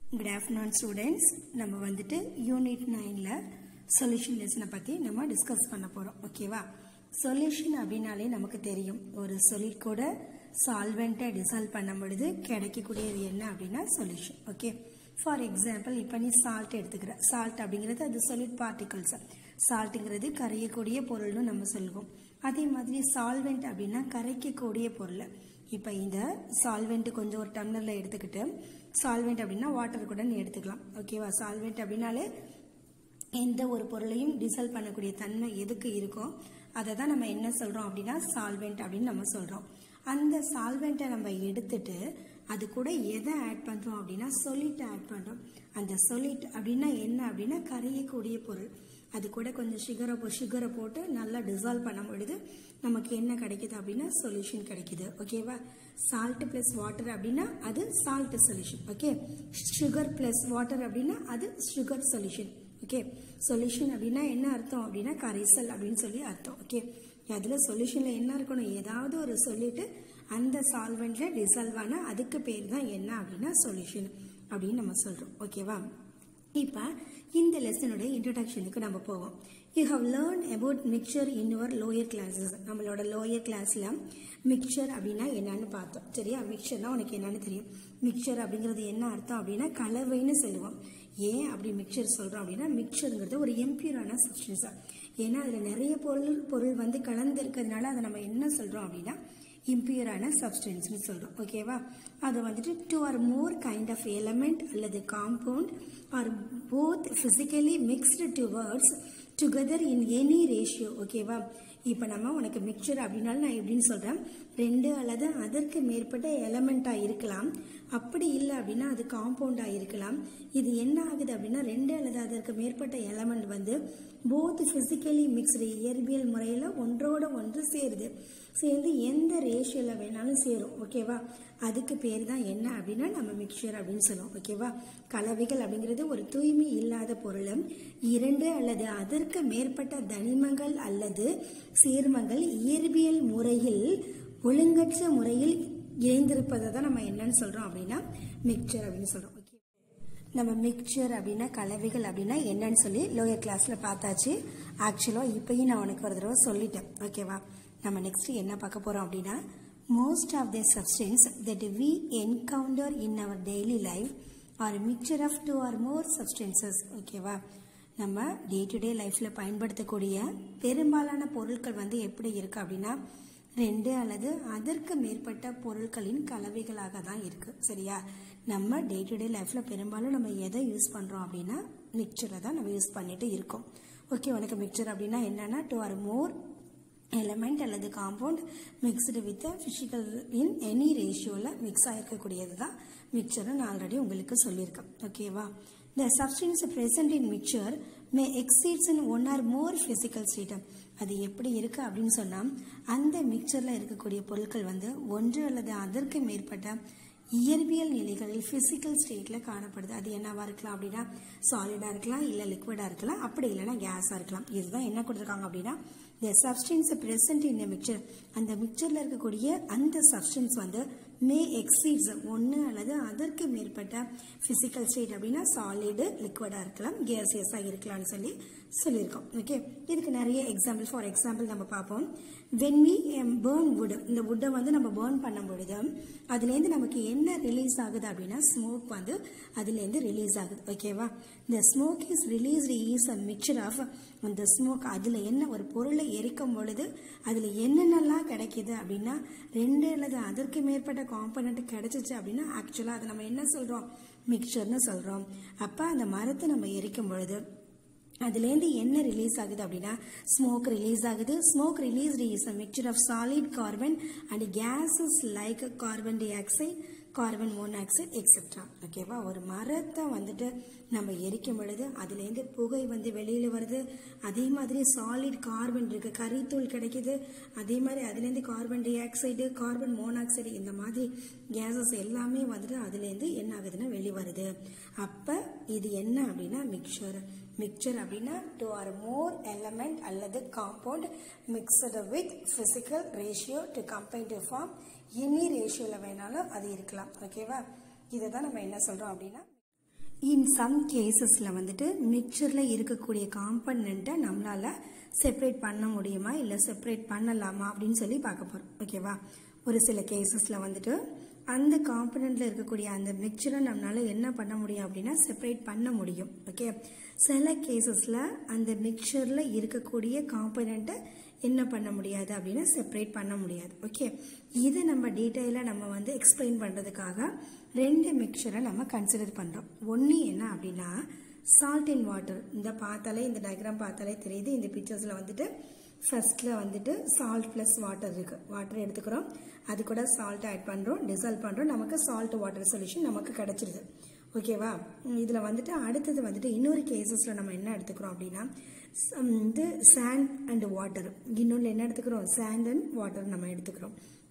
Good afternoon students நம்ம வந்துட்டு unit நைனில் சொல்யூஷன் லெசனை பற்றி நம்ம டிஸ்கஸ் பண்ண போகிறோம் ஓகேவா சொல்யூஷன் அப்படின்னாலே நமக்கு தெரியும் ஒரு solid கூட சால்வெண்ட்டை டிசால்வ் பண்ணும் பொழுது கிடைக்கக்கூடியது என்ன அப்படின்னா சொல்யூஷன் ஓகே ஃபார் எக்ஸாம்பிள் இப்போ நீ சால்ட் எடுத்துக்கிற சால்ட் அப்படிங்கிறது அது solid particles சால்ட்டுங்கிறது கரையக்கூடிய பொருள்னு நம்ம சொல்லுவோம் அதே மாதிரி சால்வெண்ட் அப்படின்னா கரைக்கக்கூடிய பொருள் இப்போ இந்த சால்வெண்ட் கொஞ்சம் ஒரு டம்ளரில் எடுத்துக்கிட்டு சால்வெண்ட் அப்படின்னா வாட்டர் கூட நீ எடுத்துக்கலாம் ஓகேவா சால்வெண்ட் அப்படின்னாலே எந்த ஒரு பொருளையும் டிசால்வ் பண்ணக்கூடிய தன்மை எதுக்கு இருக்கோ அதை தான் நம்ம என்ன சொல்கிறோம் அப்படின்னா சால்வெண்ட் அப்படின்னு நம்ம சொல்கிறோம் அந்த சால்வெண்ட்டை நம்ம எடுத்துட்டு அது கூட எதை ஆட் பண்ணுறோம் அப்படின்னா சொலிட் ஆட் பண்ணுறோம் அந்த சொலிட் அப்படின்னா என்ன அப்படின்னா கரையக்கூடிய பொருள் அது கூட கொஞ்சம் சுகரை போ சுகரை போட்டு நல்லா டிசால்வ் பண்ணும் பொழுது நமக்கு என்ன கிடைக்குது அப்படின்னா சொல்யூஷன் கிடைக்குது ஓகேவா சால்ட் ப்ளஸ் வாட்டர் அப்படின்னா அது salt solution okay sugar plus water அப்படின்னா அது சுகர் சொல்யூஷன் ஓகே சொல்யூஷன் அப்படின்னா என்ன அர்த்தம் அப்படின்னா கரைசல் அப்படின்னு சொல்லி அர்த்தம் ஓகே அதில் சொல்யூஷனில் என்ன இருக்கணும் ஏதாவது ஒரு சொல்லிட்டு அந்த சால்வெண்ட்டில் டிசால்வ் ஆன அதுக்கு பேர் தான் என்ன அப்படின்னா சொல்யூஷன் அப்படின்னு நம்ம சொல்கிறோம் ஓகேவா இப்போ இந்த லெசனோட இன்ட்ரடக்ஷனுக்கு நம்ம போவோம் you have learn about mixture in your lower classes நம்மளோட லோயர் கிளாஸில் மிக்சர் அப்படின்னா என்னன்னு பார்த்தோம் சரியா மிக்சர்னா உனக்கு என்னன்னு தெரியும் மிக்சர் அப்படிங்கிறது என்ன அர்த்தம் அப்படின்னா கலவைன்னு சொல்லுவோம் ஏன் அப்படி மிக்சர் சொல்கிறோம் அப்படின்னா மிக்சருங்கிறது ஒரு எம்பியூரான சப்ஸ்டன்ஸா ஏன்னா அதில் நிறைய பொருள் பொருள் வந்து கலந்து இருக்கிறதுனால அதை நம்ம என்ன சொல்கிறோம் அப்படின்னா இம்பியூரான சப்ஸ்டன்ஸ்னு சொல்கிறோம் ஓகேவா அது வந்துட்டு two or more kind of element அல்லது compound or both physically mixed to words together in any ratio ஓகேவா இப்போ நம்ம உனக்கு மிக்சர் அப்படின்னாலும் நான் எப்படின்னு சொல்கிறேன் ரெண்டு அல்லது அதற்கு மேற்பட்ட எலமெண்ட்டாக இருக்கலாம் அப்படி இல்லை அப்படின்னா அது காம்பவுண்டாக இருக்கலாம் இது என்ன ஆகுது அப்படின்னா ரெண்டு அல்லது அதற்கு மேற்பட்ட எலமெண்ட் வந்து போத் ஃபிசிக்கலி மிக்ஸ்டு இயற்பியல் முறையில் ஒன்றோட ஒன்று சேருது சேர்ந்து எந்த ரேஷியோவில் வேணாலும் சேரும் ஓகேவா அதுக்கு பேர் தான் என்ன அப்படின்னா நம்ம மிக்சர் அப்படின்னு சொல்லுவோம் ஓகேவா கலவைகள் அப்படிங்கிறது ஒரு தூய்மை இல்லாத பொருளும் இரண்டு அல்லது அதற்கு மேற்பட்ட தனிமங்கள் அல்லது சேர்மங்கள் இயற்பியல் முறையில் ஒழுங்கற்ற முறையில் இணைந்திருப்பதை தான் நம்ம என்னன்னு சொல்றோம் அப்படின்னா மிக்சர் அப்படின்னு சொல்றோம் ஓகே நம்ம மிக்சர் அப்படின்னா கலவைகள் அப்படின்னா என்னன்னு சொல்லி லோயர் கிளாஸ்ல பார்த்தாச்சு ஆக்சுவலா இப்பயும் நான் உனக்கு ஒரு தடவை சொல்லிட்டேன் ஓகேவா நம்ம நெக்ஸ்ட் என்ன பார்க்க போறோம் அப்படின்னா most of the substance that we encounter in our daily life are mixture of two or more substances ஓகேவா நம்ம டே டு டே லைஃப்ல பயன்படுத்தக்கூடிய பெரும்பாலான பொருட்கள் வந்து எப்படி இருக்கு அப்படின்னா ரெண்டு அல்லது அதற்கு மேற்பட்ட பொருட்களின் கலவைகளாக தான் இருக்கு சரியா நம்ம டே டு டே லைஃப்ல பெரும்பாலும் நம்ம எதை யூஸ் பண்றோம் அப்படின்னா மிக்சரை தான் நம்ம யூஸ் பண்ணிட்டு இருக்கோம் ஓகே உனக்கு மிக்சர் அப்படின்னா என்னன்னா டு ஆர் மோர் எலமெண்ட் அல்லது compound mixed with physical in any ரேஷியோவில் மிக்ஸ் ஆகிருக்கக்கூடியது தான் மிக்சர்னு நான் ஆல்ரெடி உங்களுக்கு சொல்லியிருக்கேன் ஓகேவா the substance present in mixture may exists in one or more physical ஸ்டேட்டம் அது எப்படி இருக்கு அப்படின்னு சொன்னால் அந்த மிக்சரில் இருக்கக்கூடிய பொருட்கள் வந்து ஒன்று அல்லது அதற்கு மேற்பட்ட இயற்பியல் நிலைகளில் பிசிக்கல் ஸ்டேட்ல காணப்படுது அது என்னவா இருக்கலாம் அப்படின்னா சாலிடா இருக்கலாம் இல்ல லிக்விடா இருக்கலாம் அப்படி இல்லைன்னா கேஸா இருக்கலாம் இதுதான் என்ன கொடுத்துருக்காங்க அப்படின்னா the substance present in mixture அந்த மிக்சர்ல இருக்கக்கூடிய அந்த சப்ஸ்டன்ஸ் வந்து மே எக்ஸீட்ஸ் ஒன்று அல்லது அதற்கு மேற்பட்ட பிசிக்கல் ஸ்டேட் அப்படின்னா சாலிடு லிக்விடா இருக்கலாம் கேசியஸா இருக்கலாம்னு சொல்லி சொல்லியிருக்கோம் ஓகே இதுக்கு நிறைய எக்ஸாம்பிள் ஃபார் எக்ஸாம்பிள் நம்ம பார்ப்போம் வென் வி பேர்ன் வுட் இந்த வுட்டை வந்து நம்ம பேர்ன் பண்ணும் பொழுது அதுலேருந்து நமக்கு என்ன ரிலீஸ் ஆகுது அப்படின்னா ஸ்மோக் வந்து அதுலேருந்து ரிலீஸ் ஆகுது ஓகேவா இந்த smoke is released is a mixture of அந்த ஸ்மோக் அதில் என்ன ஒரு பொருளை எரிக்கும் பொழுது அதில் என்னென்னலாம் கிடைக்கிது அப்படின்னா ரெண்டு அல்லது அதற்கு மேற்பட்ட காம்பனண்ட் கிடைச்சிச்சு அப்படின்னா ஆக்சுவலாக அதை நம்ம என்ன சொல்கிறோம் மிக்சர்னு சொல்கிறோம் அப்போ அந்த மரத்தை நம்ம எரிக்கும் பொழுது அதுலேருந்து என்ன ரிலீஸ் ஆகுது அப்படின்னா ஸ்மோக் ரிலீஸ் ஆகுது smoke release is a mixture of solid carbon and gases like carbon dioxide carbon monoxide etcetera ஓகேவா ஒரு மரத்தை வந்துட்டு நம்ம எரிக்கும் பொழுது அதுலேருந்து புகை வந்து வெளியில் வருது அதே மாதிரி சாலிட் கார்பன் இருக்கு கரித்தூள் கிடைக்குது அதே மாதிரி அதுலேருந்து carbon dioxide carbon monoxide இந்த மாதிரி கேஸஸ் எல்லாமே வந்துட்டு அதுலேருந்து என்ன ஆகுதுன்னா வெளி வருது அப்போ இது என்ன அப்படின்னா மிக்சர் மிக்சர் அப்படின்னா டூ ஆர் மோர் எலமெண்ட் அல்லது compound mixed with physical ratio to combine to form any ரேஷியோவில் வேணாலும் அது இருக்கலாம் ஓகேவா இதை தான் நம்ம என்ன சொல்கிறோம் அப்படின்னா இன் சம் கேசஸில் வந்துட்டு மிக்சரில் இருக்கக்கூடிய காம்பனண்ட்டை நம்மளால் செப்பரேட் பண்ண முடியுமா இல்லை செப்பரேட் பண்ணலாமா அப்படின்னு சொல்லி பார்க்க போகிறோம் ஓகேவா ஒரு சில கேசஸில் வந்துட்டு அந்த காம்பனண்ட்டில் இருக்கக்கூடிய அந்த மிக்சரை நம்மளால் என்ன பண்ண முடியும் அப்படின்னா செப்பரேட் பண்ண முடியும் ஓகே சில கேசஸில் அந்த மிக்சரில் இருக்கக்கூடிய காம்பனண்ட்டை என்ன பண்ண முடியாது அப்படின்னா செப்பரேட் பண்ண முடியாது ஓகே இதை நம்ம டீட்டெயிலாக நம்ம வந்து எக்ஸ்பிளைன் பண்ணுறதுக்காக ரெண்டு மிக்சரை நம்ம கன்சிடர் பண்ணுறோம் ஒன்று என்ன அப்படின்னா சால்ட் இன் வாட்டர் இந்த பார்த்தாலே இந்த டயக்ராம் பார்த்தாலே தெரியுது இந்த பிக்சர்ஸில் வந்துட்டு ஃபர்ஸ்ட்டில் வந்துட்டு சால்ட் ப்ளஸ் வாட்டர் இருக்குது வாட்டர் எடுத்துக்கிறோம் அது கூட சால்ட் ஆட் பண்ணுறோம் டிசால்வ் பண்ணுறோம் நமக்கு சால்ட் வாட்டர் சொல்யூஷன் நமக்கு கிடச்சிருது ஓகேவா இதில் வந்துட்டு அடுத்தது வந்துட்டு இன்னொரு கேசஸில் நம்ம என்ன எடுத்துக்கிறோம் அப்படின்னா வந்து சாண்ட் அண்ட் வாட்டர் இன்னொன்று என்ன எடுத்துக்கிறோம் சாண்ட் அண்ட் வாட்டர் நம்ம எடுத்துக்கிறோம்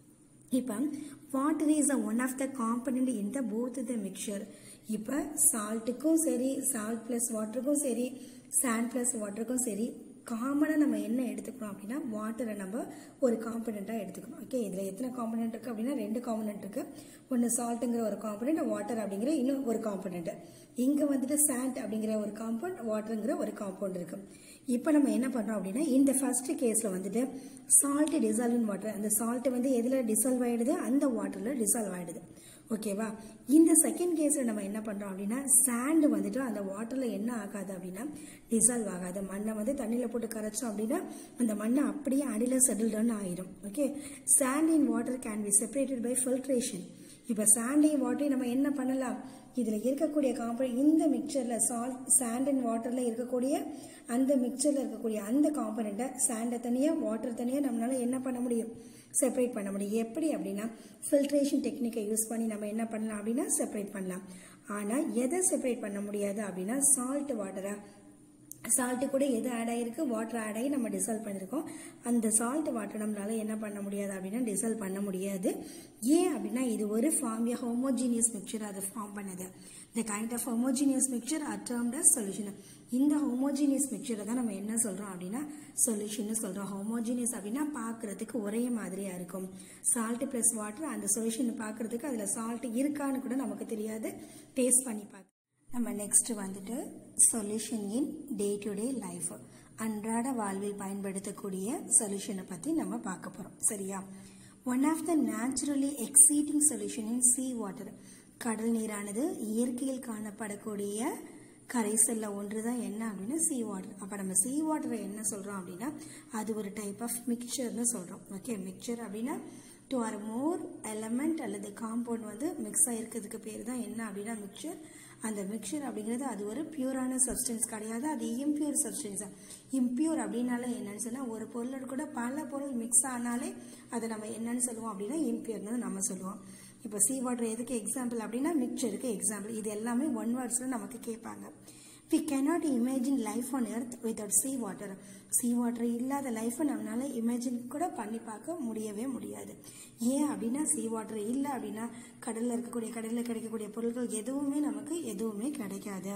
இப்போ water is a one of the component in the both the mixture இப்போ சால்ட்டுக்கும் சரி சால்ட் ப்ளஸ் வாட்டருக்கும் சரி சாண்ட் ப்ளஸ் வாட்டருக்கும் சரி காமனாக நம்ம என்ன எடுத்துக்கிறோம் அப்படின்னா வாட்டரை நம்ம ஒரு காம்பனண்ட்டாக எடுத்துக்கணும் ஓகே இதில் எத்தனை காம்பனண்ட் இருக்குது அப்படின்னா ரெண்டு காம்பனண்ட் இருக்குது ஒன்று சால்ட்டுங்கிற ஒரு காம்பனண்ட் வாட்டர் அப்படிங்கிற இன்னும் ஒரு காம்பனண்ட் இங்கே வந்துட்டு சாண்ட் அப்படிங்கிற ஒரு காம்பவுண்ட் வாட்டருங்கிற ஒரு காம்பவுண்ட் இருக்குது இப்போ நம்ம என்ன பண்ணுறோம் அப்படின்னா இந்த ஃபர்ஸ்ட் கேஸில் வந்துட்டு சால்ட் டிசால்வ் இன் வாட்டர் அந்த சால்ட் வந்து எதில் டிசால்வ் ஆகிடுது அந்த வாட்டரில் டிசால்வ் ஆகிடுது ஓகேவா இந்த செகண்ட் கேஸில் நம்ம என்ன பண்ணுறோம் அப்படின்னா சாண்டு வந்துட்டு அந்த வாட்டரில் என்ன ஆகாது அப்படின்னா டிசால்வ் ஆகாது மண்ணை வந்து தண்ணியில் போட்டு கரைச்சோம் அப்படின்னா அந்த மண்ணை அப்படியே அடியில் செட்டில்டன் ஆயிரும் okay sand in water can be separated by filtration இப்போ சாண்டையும் வாட்டரையும் நம்ம என்ன பண்ணலாம் இதில் இருக்கக்கூடிய காம்பனண்ட் இந்த மிக்சரில் சால்ட் சாண்ட் அண்ட் வாட்டரில் இருக்கக்கூடிய அந்த மிக்சரில் இருக்கக்கூடிய அந்த காம்பனண்ட்டை சாண்டை தனியாக வாட்டர் தனியாக நம்மளால என்ன பண்ண முடியும் செப்பரேட் பண்ண முடியும் எப்படி அப்படின்னா ஃபில்ட்ரேஷன் டெக்னிக்கை யூஸ் பண்ணி நம்ம என்ன பண்ணலாம் அப்படின்னா செப்பரேட் பண்ணலாம் ஆனால் எதை செப்பரேட் பண்ண முடியாது அப்படின்னா சால்ட் வாட்டரை சால்ட்டு கூட எது ஆட் ஆகிருக்கு வாட்டர் ஆட் ஆகி நம்ம டிசால்வ் பண்ணியிருக்கோம் அந்த சால்ட் வாட்டர் நம்மளால என்ன பண்ண முடியாது அப்படின்னா டிசால்வ் பண்ண முடியாது ஏன் அப்படின்னா இது ஒரு ஃபார்ம் ஹோமோஜீனியஸ் மிக்சர் அதை ஃபார்ம் பண்ணுது இந்த kind of homogeneous mixture are termed as solution இந்த ஹோமோஜீனியஸ் மிக்சரை தான் நம்ம என்ன சொல்கிறோம் அப்படின்னா சொல்யூஷன் சொல்கிறோம் ஹோமோஜீனியஸ் அப்படின்னா பார்க்குறதுக்கு ஒரே மாதிரியாக இருக்கும் சால்ட் ப்ளஸ் வாட்டர் அந்த சொல்யூஷன் பார்க்குறதுக்கு அதில் சால்ட் இருக்கான்னு கூட நமக்கு தெரியாது டேஸ்ட் பண்ணி பார்க்க நம்ம நெக்ஸ்ட் வந்துட்டு solution in day to day life அன்றாட வாழ்வில் பயன்படுத்தக்கூடிய சொல்யூஷனை பற்றி நம்ம பார்க்க போகிறோம் சரியா one of the naturally existing solution in sea water கடல் நீரானது இயற்கையில் காணப்படக்கூடிய கரைசல்ல ஒன்று தான் என்ன அப்படின்னா சீ வாட்டர் அப்போ நம்ம சீ வாட்டரை என்ன சொல்கிறோம் அப்படின்னா அது ஒரு டைப் ஆஃப் மிக்சர்னு சொல்கிறோம் ஓகே மிக்சர் அப்படின்னா டு ஆர் மோர் எலமெண்ட் அல்லது காம்பவுண்ட் வந்து மிக்ஸ் ஆகிருக்கிறதுக்கு பேர் தான் என்ன அப்படின்னா மிக்சர் அந்த மிக்சர் அப்படிங்கிறது அது ஒரு பியூரான சப்ஸ்டன்ஸ் கிடையாது அது இம்பியூர் சப்ஸ்டன்ஸ் இம்பியூர் அப்படின்னால என்னன்னு சொன்னால் ஒரு பொருளோட கூட பல பொருள் மிக்ஸ் ஆனாலே அதை நம்ம என்னன்னு சொல்லுவோம் அப்படின்னா இம்பியூர்னு நம்ம சொல்லுவோம் இப்போ சீ வாட்டர் எதுக்கு எக்ஸாம்பிள் அப்படின்னா மிக்சருக்கு எக்ஸாம்பிள் இது எல்லாமே ஒன் வேர்ட்ஸில் நமக்கு கேட்பாங்க we cannot imagine life on earth without sea water sea water இல்லாத லைஃப்பை நம்மளால இமேஜின் கூட பண்ணி பார்க்க முடியவே முடியாது ஏன் அப்படின்னா சீ வாட்டர் இல்லை அப்படின்னா கடலில் இருக்கக்கூடிய கடலில் கிடைக்கக்கூடிய பொருட்கள் எதுவுமே நமக்கு எதுவுமே கிடைக்காது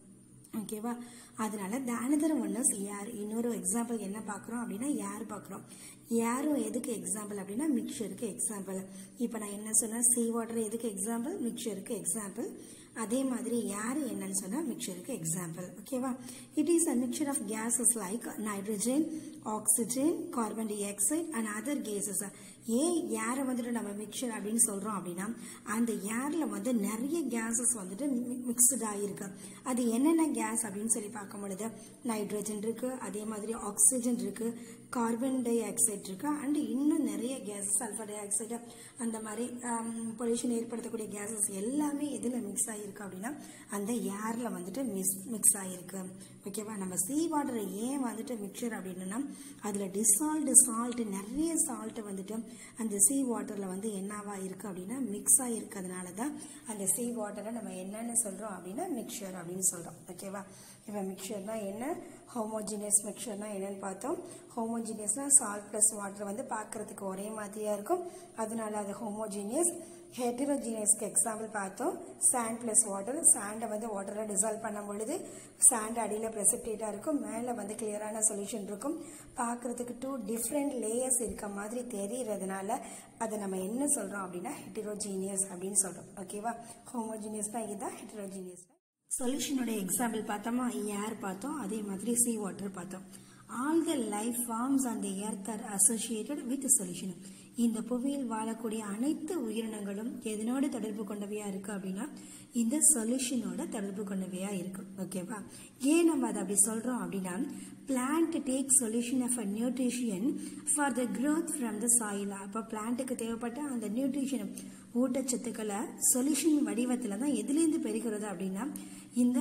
ஓகேவா அதனால the another one is air இன்னொரு எக்ஸாம்பிள் என்ன பார்க்குறோம் அப்படின்னா ஏர் பார்க்குறோம் ஏரும் எதுக்கு எக்ஸாம்பிள் அப்படின்னா மிக்சருக்கு எக்ஸாம்பிள் இப்போ நான் என்ன சொன்னேன் சீ வாட்டர் எதுக்கு எக்ஸாம்பிள் மிக்சருக்கு எக்ஸாம்பிள் அதே மாதிரி ஏர் என்னன்னு சொன்னால் மிக்சருக்கு எக்ஸாம்பிள் ஓகேவா it is a mixture of gases like nitrogen oxygen carbon dioxide and other gases ஏன் ஏரை வந்துட்டு நம்ம மிக்சர் அப்படின்னு சொல்கிறோம் அப்படின்னா அந்த ஏரில் வந்து நிறைய கேஸஸ் வந்துட்டு மிக்சட் ஆகிருக்கு அது என்னென்ன கேஸ் அப்படின்னு சொல்லி பார்க்கும் பொழுது நைட்ரஜன் இருக்குது அதே மாதிரி ஆக்சிஜன் இருக்குது கார்பன் டை ஆக்சைடு இருக்குது அண்ட் இன்னும் நிறைய கேஸஸ் சல்ஃபர் டை ஆக்சைடு அந்த மாதிரி பொல்யூஷன் ஏற்படுத்தக்கூடிய கேஸஸ் எல்லாமே எதில் மிக்ஸ் ஆகிருக்கு அப்படின்னா அந்த ஏரில் வந்துட்டு மிக்ஸ் மிக்ஸ் ஆகிருக்கு ஓகேவா நம்ம சீ வாட்டரை ஏன் வந்துட்டு மிக்சர் அப்படின்னா அதில் டிசால்டு சால்ட் நிறைய சால்ட் வந்துட்டு அந்த சீ வாட்டரில் வந்து என்னவா இருக்கு அப்படின்னா மிக்ஸ் ஆகிருக்கிறதுனால தான் அந்த சீ வாட்டரை நம்ம என்னன்னு சொல்கிறோம் அப்படின்னா மிக்சர் அப்படின்னு சொல்கிறோம் ஓகேவா இப்போ மிக்சர்னா என்ன ஹோமோஜினியஸ் மிக்சர்னா என்னன்னு பார்த்தோம் ஹோமோஜினியஸ்னா சால்ட் ப்ளஸ் வாட்டர் வந்து பார்க்கறதுக்கு ஒரே மாதிரியாக இருக்கும் அதனால அது ஹோமோஜினியஸ் ஹெட்ரோஜீனியஸ்க்கு எக்ஸாம்பிள் பார்த்தோம் சாண்ட் ப்ளஸ் வாட்டர் சாண்டை வந்து வாட்டரில் டிசால்வ் பண்ணும் பொழுது சாண்ட் அடியில் ப்ரெசிப்டேட்டாக இருக்கும் மேலே வந்து கிளியரான சொல்யூஷன் இருக்கும் பார்க்குறதுக்கு டூ டிஃப்ரெண்ட் லேயர்ஸ் இருக்க மாதிரி தெரியறதுனால அதை நம்ம என்ன சொல்கிறோம் அப்படின்னா ஹெட்ரோஜீனியஸ் அப்படின்னு சொல்கிறோம் ஓகேவா ஹோமோஜீனியஸ்னா இதுதான் ஹெட்ரோஜீனியஸ் சொல்யூஷனோட எக்ஸாம்பிள் பார்த்தோமா ஏர் பார்த்தோம் அதே மாதிரி சீ வாட்டர் பார்த்தோம் ஆல் த லைஃப் ஃபார்ம்ஸ் அந்த earth are associated with solution இந்த புவியில் வாழக்கூடிய அனைத்து உயிரினங்களும் எதனோட தொடர்பு கொண்டவையா இருக்கு அப்படின்னா இந்த சொல்யூஷனோட தொடர்பு கொண்டவையா இருக்கு ஓகேவா ஏன் நம்ம அதை அப்படி சொல்றோம் அப்படின்னா plant take solution of a nutrition for the growth from the soil அப்போ பிளான்ட்டுக்கு தேவைப்பட்ட அந்த நியூட்ரிஷன் ஊட்டச்சத்துக்களை சொல்யூஷன் வடிவத்தில் தான் எதுலேருந்து பெறுகிறது அப்படின்னா இந்த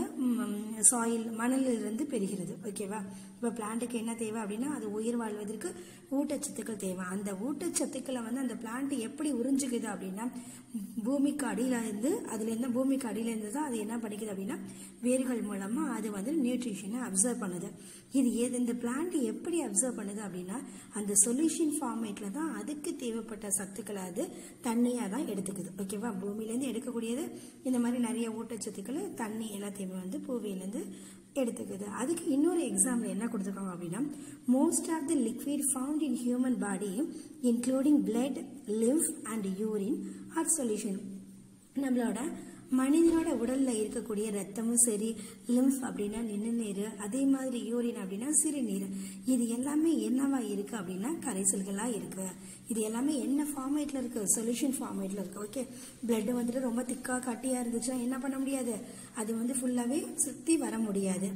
சாயில் மணலிலிருந்து பெறுகிறது ஓகேவா இப்போ பிளான்ட்டுக்கு என்ன தேவை அப்படின்னா அது உயிர் வாழ்வதற்கு ஊட்டச்சத்துக்கள் தேவை அந்த ஊட்டச்சத்துக்களை வந்து அந்த பிளான்ட் எப்படி உறிஞ்சுக்குது அப்படின்னா பூமிக்கு அடியில இருந்து அதுல இருந்து பூமிக்கு அடியில இருந்து தான் அது என்ன பண்ணிக்குது அப்படின்னா வேர்கள் மூலமா அது வந்து நியூட்ரிஷனை அப்சர்வ் பண்ணுது இது எது இந்த பிளான்ட் எப்படி அப்சர்வ் பண்ணுது அப்படின்னா அந்த சொல்யூஷன் ஃபார்மேட்ல தான் அதுக்கு தேவைப்பட்ட சத்துக்களை அது தண்ணியா தான் எடுத்துக்குது ஓகேவா பூமியிலேருந்து எடுக்கக்கூடியது இந்த மாதிரி நிறைய ஊட்டச்சத்துக்களை தண்ணி எல்லாத்தையுமே வந்து பூமியிலேருந்து எடுத்துக்குது அதுக்கு இன்னொரு எக்ஸாம்பிள் என்ன கொடுத்துருக்காங்க அப்படின்னா most of the liquid found in human body including blood lymph and urine are solution நம்மளோட மனிதனோட உடல்ல இருக்கக்கூடிய ரத்தமும் சரி லிம்ஃப் அப்படின்னா நிணநீர் அதே மாதிரி யூரின் அப்படின்னா சிறுநீர் இது எல்லாமே என்னவா இருக்கு அப்படின்னா கரைசல்களா இருக்கு இது எல்லாமே என்ன ஃபார்மேட்ல இருக்கு சொல்யூஷன் ஃபார்மேட்ல இருக்கு ஓகே பிளட் வந்துட்டு ரொம்ப திக்கா கட்டியா இருந்துச்சுன்னா என்ன பண்ண முடியாது அது வந்து ஃபுல்லாவே சுத்தி வர முடியாது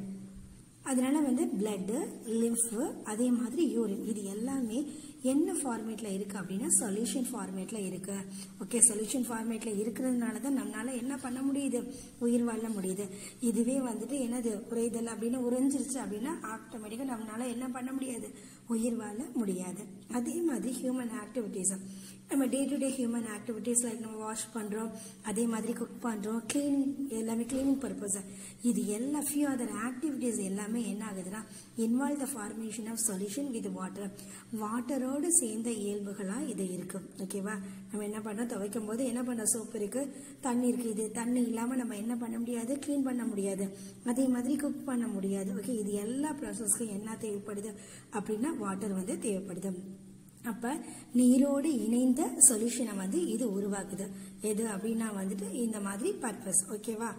அதனால வந்து பிளட்டு லிம்ஃப் அதே மாதிரி யூரின் இது எல்லாமே என்ன ஃபார்மேட்ல இருக்கு அப்படின்னா சொல்யூஷன் ஃபார்மேட்ல இருக்கு ஓகே சொல்யூஷன் ஃபார்மேட்ல இருக்கிறதுனால தான் நம்மளால என்ன பண்ண முடியுது உயிர் வாழ முடியுது இதுவே வந்துட்டு என்னது உறைதல் அப்படின்னு உறைஞ்சிருச்சு அப்படின்னா ஆட்டோமேட்டிக்கா நம்மளால என்ன பண்ண முடியாது உயிர் வாழ முடியாது அதே மாதிரி ஹியூமன் ஆக்டிவிட்டிஸ் நம்ம day to day human activities like நம்ம வாஷ் பண்றோம் அதே மாதிரி குக் பண்றோம் கிளீனிங் எல்லாமே கிளீனிங் பர்பஸ் இது எல்லா ஃபியூ அதர் ஆக்டிவிட்டிஸ் எல்லாமே என்ன ஆகுதுன்னா involve the formation of solution with water வாட்டரோடு சேர்ந்த இயல்புகளா இது இருக்கு ஓகேவா நம்ம என்ன பண்ணோம் துவைக்கும் போது என்ன பண்ண சோப்பு இருக்கு தண்ணி இருக்கு இது தண்ணி இல்லாம நம்ம என்ன பண்ண முடியாது க்ளீன் பண்ண முடியாது அதே மாதிரி குக் பண்ண முடியாது ஓகே இது எல்லா ப்ராசஸ்க்கும் என்ன தேவைப்படுது அப்படின்னா வாட்டர் வந்து தேவைப்படுது அப்ப நீரோடு இணைந்த சொல்யூஷனை வந்து இது உருவாக்குது எது அப்படின்னா வந்துட்டு இந்த மாதிரி பர்பஸ் ஓகேவா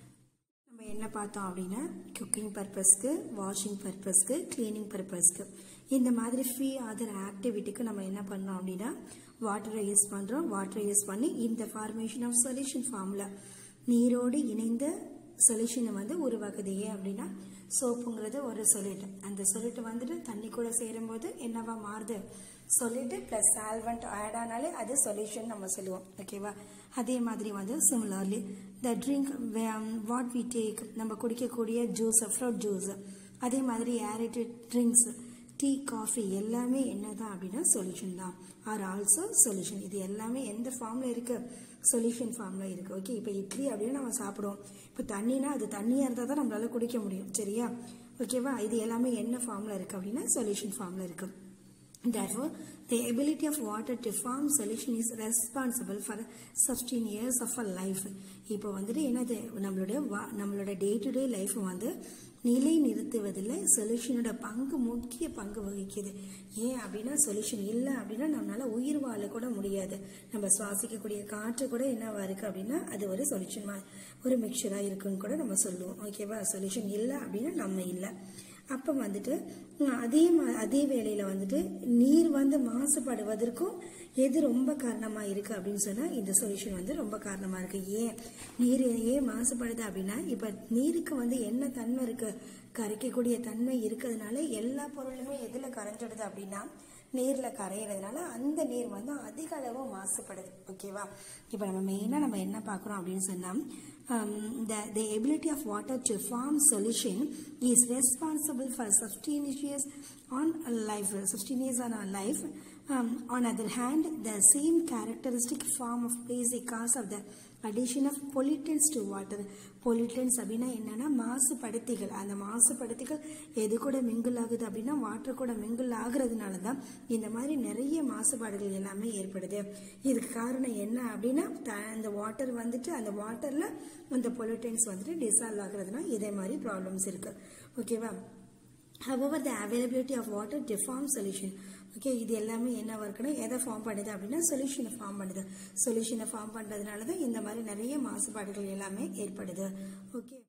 நம்ம என்ன பார்த்தோம் அப்படின்னா குக்கிங் பர்பஸ்க்கு வாஷிங் பர்பஸ்க்கு கிளீனிங் பர்பஸ்க்கு இந்த மாதிரி ஃப்ரீ அதர் ஆக்டிவிட்டிக்கு நம்ம என்ன பண்ணோம் அப்படின்னா வாட்டரை யூஸ் பண்றோம் வாட்டரை யூஸ் பண்ணி இந்த ஃபார்மேஷன் ஆஃப் சொல்யூஷன் ஃபார்ம்ல நீரோடு இணைந்த சொல்யூஷனை வந்து உருவாக்குது ஏன் அப்படின்னா சோப்புங்கிறது ஒரு சொல்லிட்டு அந்த சொல்லிட்டு வந்துட்டு தண்ணி கூட சேரும்போது என்னவா மாறுது சொல்லிட்டு பிளஸ் சால்வெண்ட் ஆட் ஆனாலே அது சொல்யூஷன் நம்ம சொல்லுவோம் ஓகேவா அதே மாதிரி வந்து similarly the drink what we take நம்ம குடிக்கக்கூடிய ஜூஸ் ஃப்ரூட் ஜூஸ் அதே மாதிரி ஏரேட்டட் ட்ரிங்க்ஸ் டீ காஃபி எல்லாமே என்னதான் அப்படின்னா சொல்யூஷன் தான் ஆர் ஆல்சோ சொல்யூஷன் இது எல்லாமே எந்த ஃபார்ம்ல இருக்கு சொல்யூஷன் ஃபார்ம்ல இருக்கு ஓகே இப்போ இட்லி அப்படின்னு நம்ம சாப்பிடுவோம் இப்போ தண்ணினா அது தண்ணியா இருந்தால் தான் நம்மளால குடிக்க முடியும் சரியா ஓகேவா இது எல்லாமே என்ன ஃபார்ம்ல இருக்கு அப்படின்னா சொல்யூஷன் ஃபார்ம்ல இருக்கு Therefore, the ability of water to form solution is responsible for 16 years of a life. இப்போ வந்துட்டு என்னது நம்மளுடைய வா- நம்மளோட டே டு டே லைஃப் வந்து நிலை நிறுத்துவதில் சொல்யூஷனோட பங்கு முக்கிய பங்கு வகிக்குது ஏன் அப்படின்னா சொல்யூஷன் இல்லை அப்படின்னா நம்மளால உயிர் வாழ கூட முடியாது நம்ம சுவாசிக்கக்கூடிய காற்று கூட என்னவா இருக்கு அப்படின்னா அது ஒரு சொல்யூஷன் ஒரு மிக்சரா இருக்குன்னு கூட நம்ம சொல்லுவோம் ஓகேவா சொல்யூஷன் இல்லை அப்படின்னா நம்ம இல்லை அப்போ வந்துட்டு உம், அதே மா- அதே வேளையில வந்துட்டு நீர் வந்து மாசுபடுவதற்கும் எது ரொம்ப காரணமா இருக்கு அப்படின்னு சொன்னா இந்த சொல்யூஷன் வந்து ரொம்ப காரணமா இருக்கு ஏன் நீர் ஏன் மாசுபடுது அப்படின்னா இப்ப நீருக்கு வந்து என்ன தன்மை இருக்கு கரைக்கக்கூடிய தன்மை இருக்கிறதுனால எல்லா பொருளுமே எதுல கரைஞ்சிடுது அப்படின்னா நீர்ல கரையிறதுனால அந்த நீர் வந்து அதிக அளவு மாசுபடுது ஓகேவா இப்போ நம்ம மெயினா நம்ம என்ன பார்க்குறோம் அப்படின்னு சொன்னா um, the, the ability of water to form solution is responsible for substantious on life, substantious on our life. Um, on other hand, the same characteristic form of basic cause of the addition of pollutants to water. pollutants அப்படின்னா என்னன்னா மாசுபடுத்திகள் அந்த மாசுபடுத்திகள் எது கூட mingle ஆகுது அப்படின்னா water கூட mingle ஆகுறதுனால தான் இந்த மாதிரி நிறைய மாசுபாடுகள் எல்லாமே ஏற்படுது இதுக்கு காரணம் என்ன அப்படின்னா த- அந்த வாட்டர் வந்துட்டு அந்த வாட்டர்ல அந்த பொல்யூட்டன்ஸ் வந்துட்டு டிசால்வ் ஆகுறதுனா இதே மாதிரி ப்ராப்ளம்ஸ் இருக்கு ஓகேவா however the availability of water to form solution okay இது எல்லாமே என்ன இருக்குன்னா எதை ஃபார்ம் பண்ணுது அப்படின்னா சொல்யூஷனை ஃபார்ம் பண்ணுது சொல்யூஷனை ஃபார்ம் பண்றதுனால தான் இந்த மாதிரி நிறைய மாசுபாடுகள் எல்லாமே ஏற்படுது okay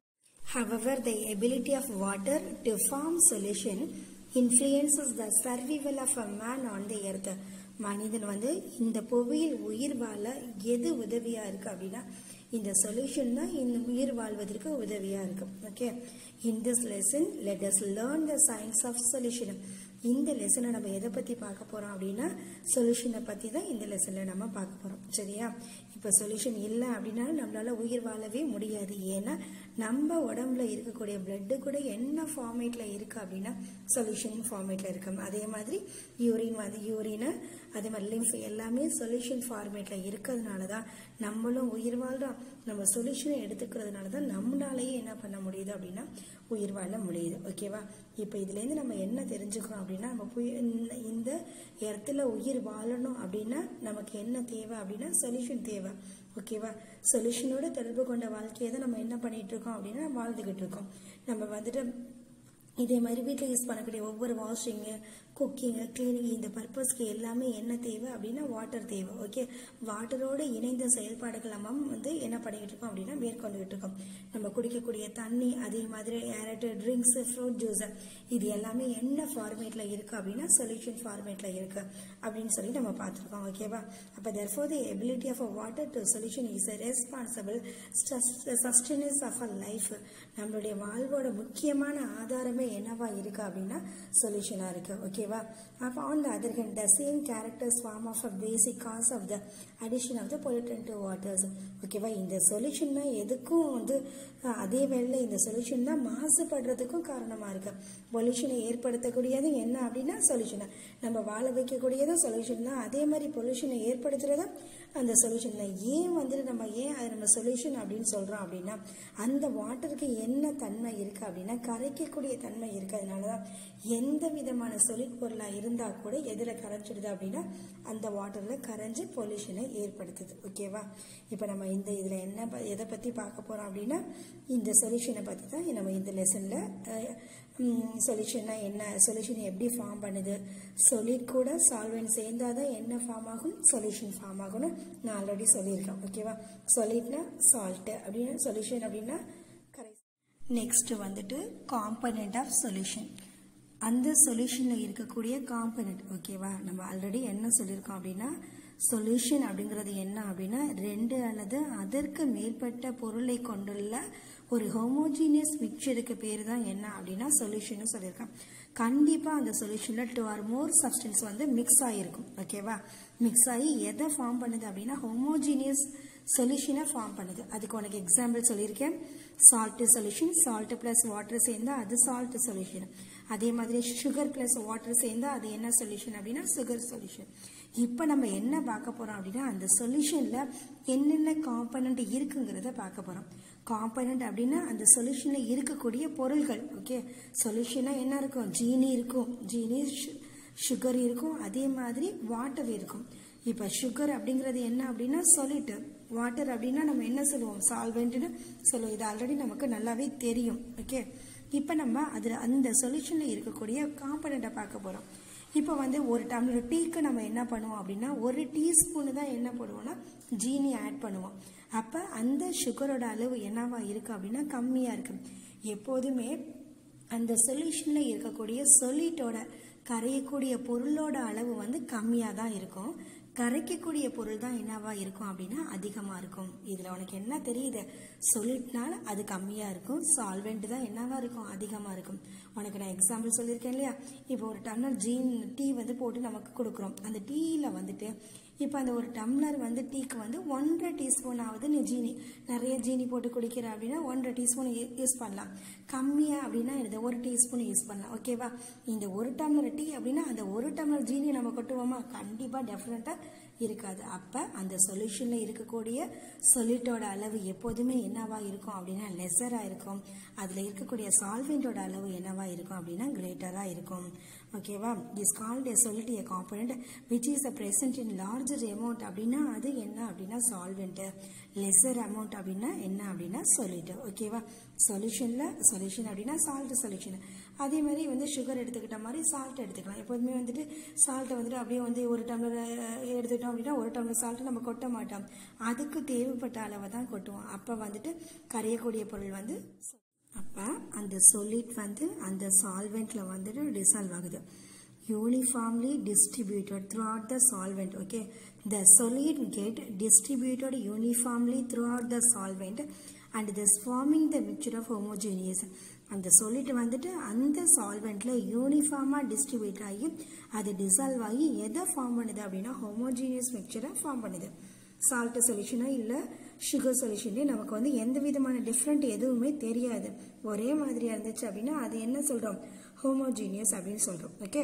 However, the ability of water to form solution influences the survival of a man on the earth. மனிதன் வந்து இந்த புவியில் உயிர் வாழ எது உதவியா இருக்கு அப்படின்னா இந்த சொல்யூஷன் தான் இந்த உயிர் வாழ்வதற்கு உதவியா இருக்கும் okay in this lesson let us learn the science of solution இந்த லெசனை நம்ம எதை பத்தி பார்க்க போறோம் அப்படின்னா சொல்யூஷனை பத்தி தான் இந்த லெசன்ல நம்ம பார்க்க போறோம் சரியா இப்போ சொல்யூஷன் இல்லை அப்படின்னா நம்மளால உயிர் வாழவே முடியாது ஏன்னா நம்ம உடம்புல இருக்கக்கூடிய பிளட்டு கூட என்ன ஃபார்மேட்ல இருக்கு அப்படின்னா சொல்யூஷன் ஃபார்மேட்ல இருக்கு அதே மாதிரி யூரின் வந்து யூரின் அதே மாதிரி லிம்ஃப் எல்லாமே சொல்யூஷன் ஃபார்மேட்ல இருக்கிறதுனால தான் நம்மளும் உயிர் வாழ்றோம் நம்ம சொல்யூஷனை எடுத்துக்கிறதுனால தான் நம்மளாலேயே என்ன பண்ண முடியுது அப்படின்னா உயிர் வாழ முடியுது ஓகேவா இப்போ இதுலேருந்து நம்ம என்ன தெரிஞ்சுக்கிறோம் அப்படின்னா நம்ம புய- இந்த- இந்த இடத்துல உயிர் வாழணும் அப்படின்னா நமக்கு என்ன தேவை அப்படின்னா சொல்யூஷன் தேவை ஓகேவா சொல்யூஷனோட தொடர்பு கொண்ட வாழ்க்கையை தான் நம்ம என்ன பண்ணிட்டு இருக்கோம் அப்படின்னா வாழ்ந்துகிட்டு இருக்கோம் நம்ம வந்துட்டு இதே மாதிரி வீட்டில் யூஸ் பண்ணக்கூடிய ஒவ்வொரு வாஷிங்கு குக்கிங்கு கிளீனிங் இந்த பர்பஸ்க்கு எல்லாமே என்ன தேவை அப்படின்னா வாட்டர் தேவை ஓகே வாட்டரோட இணைந்த செயல்பாடுகள் நம்ம வந்து என்ன பண்ணிக்கிட்டு இருக்கோம் அப்படின்னா மேற்கொண்டுகிட்டு இருக்கோம் நம்ம குடிக்கக்கூடிய தண்ணி அதே மாதிரி ஏரட்டு ட்ரிங்க்ஸ் ஃப்ரூட் ஜூஸ் இது எல்லாமே என்ன ஃபார்மேட்ல இருக்கு அப்படின்னா சொல்யூஷன் ஃபார்மேட்ல இருக்கு அப்படின்னு சொல்லி நம்ம பார்த்துருக்கோம் ஓகேவா அப்போ therefore the ability of a water to solution is a responsible sustenance of a life நம்மளுடைய வாழ்வோட முக்கியமான ஆதாரமே என்னவா இருக்கு அப்படின்னா சொல்யூஷனா இருக்கு ஓகேவா அப்போ on the other hand the same characters form of a basic gas of the addition of the pollutant to waters ஓகேவா இந்த சொல்யூஷன் தான் எதுக்கும் வந்து அஹ், அதே வேளையில் இந்த சொல்யூஷன் தான் மாசுபடுறதுக்கும் காரணமா இருக்கு பொல்யூஷனை ஏற்படுத்தக்கூடியது என்ன அப்படின்னா சொல்யூஷன் நம்ம வாழ வைக்கக்கூடியதும் சொல்யூஷன் தான் அதே மாதிரி பொல்யூஷனை ஏற்படுத்துறதும் அந்த சொல்யூஷன் தான் ஏன் வந்துட்டு நம்ம ஏன் அது நம்ம சொல்யூஷன் அப்படின்னு சொல்றோம் அப்படின்னா அந்த வாட்டருக்கு என்ன தன்மை இருக்கு அப்படின்னா கரைக்கக்கூடிய தன்மை இருக்கு அதனாலதான் எந்த விதமான சொலிட் பொருளா இருந்தா கூட எதுல கரைச்சிடுது அப்படின்னா அந்த வாட்டர்ல கரைஞ்சு பொல்யூஷனை ஏற்படுத்துது ஓகேவா இப்போ நம்ம இந்த இதுல என்ன ப- எதை பத்தி பார்க்க போறோம் அப்படின்னா இந்த சொல்யூஷனை பத்தி தான் நம்ம இந்த லெசன்ல சொல்யூஷன்னா என்ன சொல்யூஷன் எப்படி ஃபார்ம் பண்ணுது solid கூட சால்வெண்ட் சேர்ந்தாதான் என்ன ஃபார்ம் ஆகும் சொல்யூஷன் ஃபார்ம் ஆகும்னு நான் ஆல்ரெடி சொல்லியிருக்கேன் ஓகேவா solidனா சால்ட் அப்படின்னா சொல்யூஷன் அப்படின்னா நெக்ஸ்ட் வந்துட்டு காம்பனண்ட் ஆஃப் சொல்யூஷன் அந்த சொல்யூஷனில் இருக்கக்கூடிய காம்பனண்ட் ஓகேவா நம்ம ஆல்ரெடி என்ன சொல்லியிருக்கோம் அப்படின்னா சொல்யூஷன் அப்படிங்கிறது என்ன அப்படின்னா ரெண்டு அல்லது அதற்கு மேற்பட்ட பொருளை கொண்டுள்ள ஒரு ஹோமோஜீனியஸ் மிக்சருக்கு பேர் தான் என்ன அப்படின்னா சொல்யூஷன் சொல்லியிருக்கேன் கண்டிப்பாக அந்த சொல்யூஷனில் டூ ஆர் மோர் சப்ஸ்டன்ஸ் வந்து மிக்ஸ் ஆகிருக்கும் ஓகேவா மிக்ஸ் ஆகி எதை ஃபார்ம் பண்ணுது அப்படின்னா ஹோமோஜீனியஸ் சொல்யூஷனை ஃபார்ம் பண்ணுது அதுக்கு உனக்கு எக்ஸாம்பிள் சொல்லியிருக்கேன் salt solution salt plus water சேர்ந்தா அது சால்ட் சொல்யூஷன் அதே மாதிரி சுகர் பிளஸ் வாட்டர் சேர்ந்தா அது என்ன சொல்யூஷன் அப்படின்னா சுகர் சொல்யூஷன் இப்போ நம்ம என்ன பார்க்க போறோம் அப்படின்னா அந்த சொல்யூஷன்ல என்னென்ன காம்பனண்ட் இருக்குங்கிறத பார்க்க போறோம் காம்பனண்ட் அப்படின்னா அந்த சொல்யூஷன்ல இருக்கக்கூடிய பொருள்கள் ஓகே சொல்யூஷனா என்ன இருக்கும் ஜீனி இருக்கும் ஜீனி சுகர் இருக்கும் அதே மாதிரி வாட்டர் இருக்கும் இப்போ சுகர் அப்படிங்கிறது என்ன அப்படின்னா சொல்லிட்டு வாட்டர் அப்படின்னா நம்ம என்ன சொல்லுவோம் சால்வெண்ட்னு சொல்லுவோம் இது ஆல்ரெடி நமக்கு நல்லாவே தெரியும் ஓகே இப்போ நம்ம அதில் அந்த சொல்யூஷனில் இருக்கக்கூடிய காம்பனண்ட்டை பார்க்க போகிறோம் இப்போ வந்து ஒரு டம்ளர் டீக்கு நம்ம என்ன பண்ணுவோம் அப்படின்னா ஒரு டீஸ்பூனு தான் என்ன பண்ணுவோம்னா ஜீனி ஆட் பண்ணுவோம் அப்போ அந்த சுகரோட அளவு என்னவா இருக்கு அப்படின்னா கம்மியாக இருக்கு எப்போதுமே அந்த சொல்யூஷனில் இருக்கக்கூடிய சொல்லிட்டோட கரையக்கூடிய பொருளோட அளவு வந்து கம்மியாக தான் இருக்கும் கரைக்கக்கூடிய பொருள் தான் என்னவா இருக்கும் அப்படின்னா அதிகமாக இருக்கும் இதில் உனக்கு என்ன தெரியுது சொல்லிட்னால அது கம்மியாக இருக்கும் சால்வெண்ட் தான் என்னவா இருக்கும் அதிகமாக இருக்கும் உனக்கு நான் எக்ஸாம்பிள் சொல்லியிருக்கேன் இல்லையா இப்போ ஒரு டம்ளர் ஜீன் டீ வந்து போட்டு நமக்கு கொடுக்குறோம் அந்த டீயில் வந்துட்டு இப்போ அந்த ஒரு டம்ளர் வந்து டீக்கு வந்து ஒன்றரை டீஸ்பூன் ஆகுது நீ ஜீனி நிறைய ஜீனி போட்டு குடிக்கிற அப்படின்னா ஒன்றரை டீஸ்பூன் யூஸ் பண்ணலாம் கம்மியாக அப்படின்னா இந்த ஒரு டீஸ்பூன் யூஸ் பண்ணலாம் ஓகேவா இந்த ஒரு டம்ளர் டீ அப்படின்னா அந்த ஒரு டம்ளர் ஜீனி நம்ம கொட்டுவோமா கண்டிப்பாக டெஃபினட்டாக இருக்காது அப்போ அந்த சொல்யூஷனில் இருக்கக்கூடிய சொல்லிட்டோட அளவு எப்போதுமே என்னவா இருக்கும் அப்படின்னா லெஸராக இருக்கும் அதில் இருக்கக்கூடிய சால்வெண்ட்டோட அளவு என்னவா இருக்கும் அப்படின்னா கிரேட்டராக இருக்கும் ஓகேவா this called a solute a component which is a present in larger amount அப்படின்னா அது என்ன அப்படின்னா சால்வெண்ட்டு லெஸர் அமௌண்ட் அப்படின்னா என்ன அப்படின்னா சொல்லிட்டு ஓகேவா சொல்யூஷனில் சொல்யூஷன் அப்படின்னா சால்ட் சொல்யூஷன் அதே மாதிரி வந்து சுகர் எடுத்துக்கிட்ட மாதிரி சால்ட் எடுத்துக்கலாம் எப்போதுமே வந்துட்டு சால்ட்டை வந்துட்டு அப்படியே வந்து ஒரு டம்ளர் அஹ், எடுத்துக்கிட்டோம் அப்படின்னா ஒரு டம்ளர் சால்ட்டை நம்ம கொட்ட மாட்டோம் அதுக்கு தேவைப்பட்ட அளவை தான் கொட்டுவோம் அப்போ வந்துட்டு கரையக்கூடிய பொருள் வந்து அப்போ அந்த solid வந்து அந்த சால்வெண்ட்ல வந்துட்டு டிசால்வ் ஆகுது uniformly distributed throughout the solvent okay the solid get distributed uniformly throughout the solvent and thus forming the mixture of homogeneous அந்த solid வந்துட்டு அந்த சால்வெண்ட்ல யூனிஃபார்மா டிஸ்ட்ரிபியூட் ஆகி அது டிசால்வ் ஆகி எதை ஃபார்ம் பண்ணுது அப்படின்னா ஹோமோஜீனியஸ் மிக்சரை ஃபார்ம் பண்ணுது சால்ட் சொல்யூஷனா இல்லை சுகர் சொல்யூஷன்லேயே நமக்கு வந்து எந்த விதமான டிஃப்ரெண்ட் எதுவுமே தெரியாது ஒரே மாதிரியா இருந்துச்சு அப்படின்னா அது என்ன சொல்றோம் ஹோமோஜீனியஸ் அப்படின்னு சொல்றோம் okay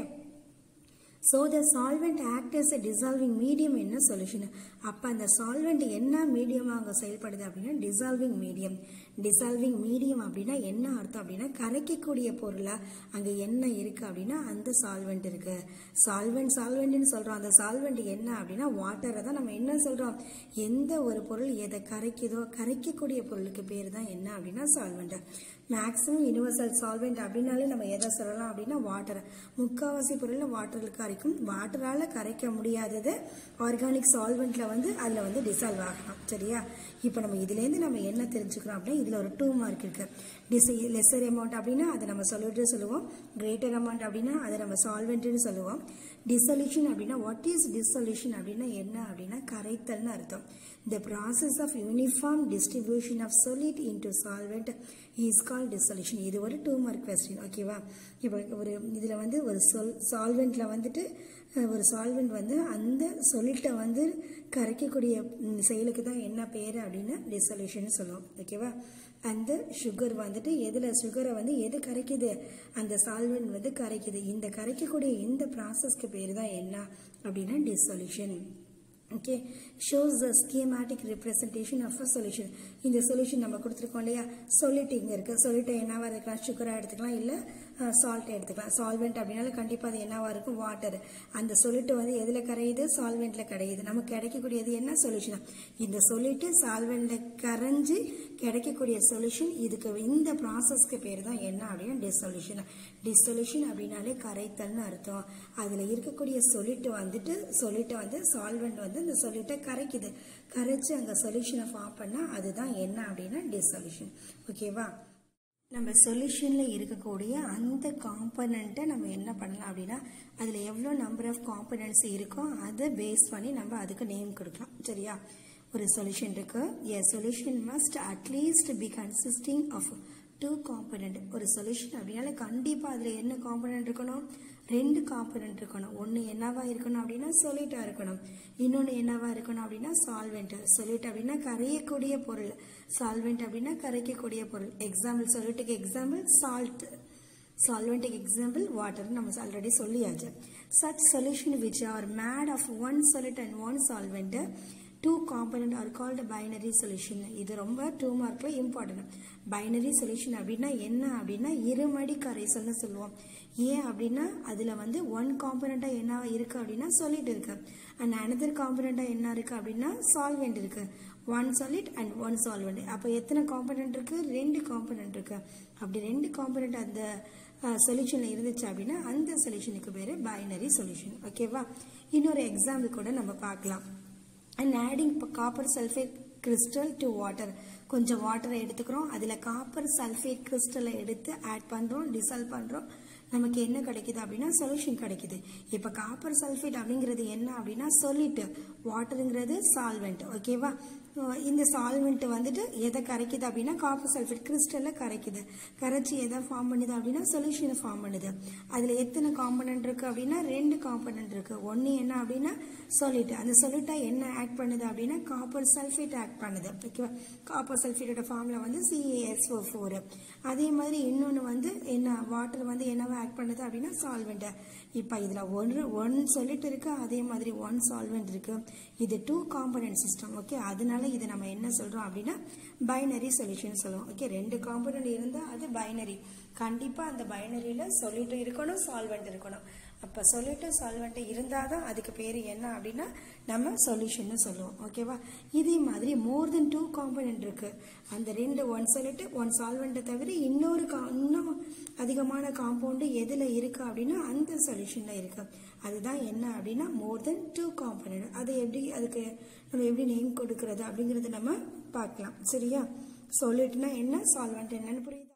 so the solvent act as a dissolving medium என்ன சொல்யூஷன் அப்போ அந்த சால்வெண்ட் என்ன மீடியமாக அங்கே செயல்படுது அப்படின்னா டிசால்விங் மீடியம் டிசால்விங் மீடியம் அப்படின்னா என்ன அர்த்தம் அப்படின்னா கரைக்கக்கூடிய பொருளாக அங்கே என்ன இருக்குது அப்படின்னா அந்த சால்வெண்ட் இருக்கு சால்வெண்ட் சால்வெண்ட்னு சொல்கிறோம் அந்த சால்வெண்ட் என்ன அப்படின்னா வாட்டரை தான் நம்ம என்ன சொல்கிறோம் எந்த ஒரு பொருள் எதை கரைக்குதோ கரைக்கக்கூடிய பொருளுக்கு பேர் தான் என்ன அப்படின்னா சால்வெண்ட் மேக்ஸிமம் யூனிவர்சல் சால்வெண்ட் அப்படின்னாலே நம்ம எதை சொல்லலாம் அப்படின்னா வாட்டர் முக்காவாசி பொருள் வாட்டரில் கரைக்கும் வாட்டரால் கரைக்க முடியாதது ஆர்கானிக் சால்வெண்ட்ல வந்து அதில் வந்து டிசால்வ் ஆகலாம் சரியா இப்போ நம்ம இதுலேருந்து நம்ம என்ன தெரிஞ்சுக்கிறோம் அப்படின்னா இதில் ஒரு டூ மார்க் இருக்கு டிஸ் லெஸர் அமௌண்ட் அப்படின்னா அதை நம்ம சொல்லிட்டு சொல்லுவோம் கிரேட்டர் அமௌண்ட் அப்படின்னா அதை நம்ம சால்வெண்ட்னு சொல்லுவோம் டிசொல்யூஷன் அப்படின்னா வாட் இஸ் டிசொல்யூஷன் அப்படின்னா என்ன அப்படின்னா கரைத்தல்னு அர்த்தம் the process of uniform distribution of solid into solvent is called dissolution இது ஒரு டூ மார்க் கொஸ்டின் ஓகேவா இப்போ ஒரு இதில் வந்து ஒரு சொல் சால்வெண்ட்டில் வந்துட்டு அஹ், ஒரு சால்வெண்ட் வந்து அந்த சொல்லிட்டை வந்து கரைக்கக்கூடிய ம், செயலுக்கு தான் என்ன பேர் அப்படின்னா டிசொல்யூஷன் சொல்லுவோம் ஓகேவா அந்த சுகர் வந்துட்டு எதில் சுகரை வந்து எது கரைக்குது அந்த சால்வெண்ட் வந்து கரைக்குது இந்த கரைக்கக்கூடிய இந்த ப்ராசஸ்க்கு பேர் தான் என்ன அப்படின்னா dissolution okay shows the schematic representation of a solution இந்த சொல்யூஷன் நம்ம கொடுத்துருக்கோம் இல்லையா சொல்லிட்டு இங்கே இருக்குது சொல்லிட்டு என்னவா இருக்கலாம் சுகராக எடுத்துக்கலாம் இல்லை சால்ட் எடுத்துக்கலாம் சால்வெண்ட் அப்படின்னால கண்டிப்பாக அது என்னவா இருக்கும் வாட்டர் அந்த சொல்லிட்டு வந்து எதில் கரையுது சால்வெண்ட்டில் கரையுது நமக்கு கிடைக்கக்கூடியது என்ன சொல்யூஷன் இந்த சொல்லிட்டு சால்வெண்ட்டில் கரைஞ்சு கிடைக்கக்கூடிய சொல்யூஷன் இதுக்கு இந்த ப்ராசஸ்க்கு பேர் தான் என்ன அப்படின்னா டிசொல்யூஷன் டிசொல்யூஷன் அப்படின்னாலே கரைத்தல்னு அர்த்தம் அதில் இருக்கக்கூடிய சொல்லிட்டு வந்துட்டு சொல்லிட்டு வந்து சால்வெண்ட் வந்து இந்த சொல்லிட்டை கரைக்குது கரைச்சு அங்கே சொல்யூஷனை ஃபார்ம் பண்ணால் அதுதான் என்ன அப்படின்னா டிசொல்யூஷன் ஓகேவா நம்ம சொல்யூஷனில் இருக்கக்கூடிய அந்த காம்பனண்ட்டை நம்ம என்ன பண்ணலாம் அப்படின்னா அதில் எவ்வளோ நம்பர் ஆஃப் காம்பனண்ட்ஸ் இருக்கோ அதை பேஸ் பண்ணி நம்ம அதுக்கு நேம் கொடுக்கலாம் சரியா ஒரு சொல்யூஷன் இருக்கு a solution must at least be consisting of two component ஒரு சொல்யூஷன் அப்படின்னால கண்டிப்பாக அதில் என்ன காம்பனண்ட் இருக்கணும் ரெண்டு காம்பனண்ட் இருக்கணும் ஒன்று என்னவா இருக்கணும் அப்படின்னா சொல்லிட்டா இருக்கணும் இன்னொன்று என்னவா இருக்கணும் அப்படின்னா சால்வெண்ட் சொல்லிட்டு அப்படின்னா கரையக்கூடிய பொருள் சால்வெண்ட் அப்படின்னா கரைக்கக்கூடிய பொருள் எக்ஸாம்பிள் சொல்லிட்டுக்கு எக்ஸாம்பிள் சால்ட் சால்வெண்ட்டுக்கு எக்ஸாம்பிள் வாட்டர் நம்ம ஆல்ரெடி சொல்லியாச்சு such solution which are made of one solid and one solvent two component are called binary solution இது ரொம்ப டூ மார்க்ல இம்பார்ட்டன்ட் பைனரி சொல்யூஷன் அப்படின்னா என்ன அப்படின்னா இருமடி கரைசல்னு சொல்லுவோம் ஏன் அப்படின்னா அதில் வந்து ஒன் காம்பனண்ட்டாக என்ன இருக்கு அப்படின்னா சொல்லிட்டு இருக்கு அண்ட் அனதர் காம்பனண்ட்டாக என்ன இருக்கு அப்படின்னா சால்வெண்ட் இருக்கு one solid and one solvent அப்போ எத்தனை காம்பனண்ட் இருக்கு ரெண்டு காம்பனண்ட் இருக்கு அப்படி ரெண்டு காம்பனண்ட் அந்த சொல்யூஷனில் இருந்துச்சு அப்படின்னா அந்த சொல்யூஷனுக்கு பேர் பைனரி சொல்யூஷன் ஓகேவா இன்னொரு எக்ஸாம்பிள் கூட நம்ம பார்க்கலாம் and adding copper sulphate crystal to water கொஞ்சம் வாட்டரை எடுத்துக்கிறோம் அதில் காப்பர் சல்ஃபேட் கிறிஸ்டலை எடுத்து ஆட் பண்ணுறோம் டிசால்வ் பண்ணுறோம் நமக்கு என்ன கிடைக்குது அப்படின்னா சொல்யூஷன் கிடைக்குது இப்போ காப்பர் சல்ஃபேட் அப்படிங்கிறது என்ன அப்படின்னா சொல்லிட்டு வாட்டருங்கிறது சால்வெண்ட் ஓகேவா இந்த சால்வெண்ட் வந்துட்டு எதை கரைக்குது அப்படின்னா காப்பர் சல்ஃபேட் கிறிஸ்டலில் கரைக்குது கரைச்சி எதை ஃபார்ம் பண்ணுது அப்படின்னா சொல்யூஷனை ஃபார்ம் பண்ணுது அதில் எத்தனை காம்பனண்ட் இருக்குது அப்படின்னா ரெண்டு காம்பனண்ட் இருக்குது ஒன்று என்ன அப்படின்னா சொல்லிட்டு அந்த சொல்லிட்டா என்ன ஆட் பண்ணுது அப்படின்னா காப்பர் சல்ஃபேட் ஆட் பண்ணுது ஓகேவா காப்பர் சல்ஃபேட்டோட ஃபார்முலா வந்து சிஏஎஸ்ஓ ஃபோர் அதே மாதிரி இன்னொன்று வந்து என்ன வாட்டர் வந்து என்னவா ஆட் பண்ணுது அப்படின்னா சால்வெண்ட் இப்போ இதில் ஒன்று ஒன் சொல்லிட்டு இருக்கு அதே மாதிரி ஒன் சால்வெண்ட் இருக்கு இது டூ காம்பனன்ட் சிஸ்டம் ஓகே அதனால இதை நம்ம என்ன சொல்றோம் அப்படின்னா பைனரி சொல்யூஷன் சொல்லுவோம் ஓகே ரெண்டு காம்பனன்ட் இருந்தால் அது பைனரி கண்டிப்பாக அந்த பைனரியில் சொல்லிட்டு இருக்கணும் சால்வெண்ட் இருக்கணும் அப்போ சொல்லிட்டு சால்வெண்ட் இருந்தால் தான் அதுக்கு பேர் என்ன அப்படின்னா நம்ம சொல்யூஷன் சொல்லுவோம் ஓகேவா இதே மாதிரி மோர் தென் டூ காம்பனன்ட் இருக்கு அந்த ரெண்டு ஒன் சொல்லிட்டு ஒன் சால்வெண்ட்டை தவிர இன்னொரு கா இன்னும் அதிகமான காம்பவுண்டு எதில் இருக்கு அப்படின்னா அந்த சொல்யூஷனில் இருக்கு அதுதான் என்ன அப்படின்னா மோர் தென் டூ காம்பனன்ட் அது எப்படி அதுக்கு நம்ம எப்படி நேம் கொடுக்கறது அப்படிங்கறத நம்ம பார்க்கலாம் சரியா சொல்லிட்டுனா என்ன சால்வெண்ட் என்னன்னு புரியுதா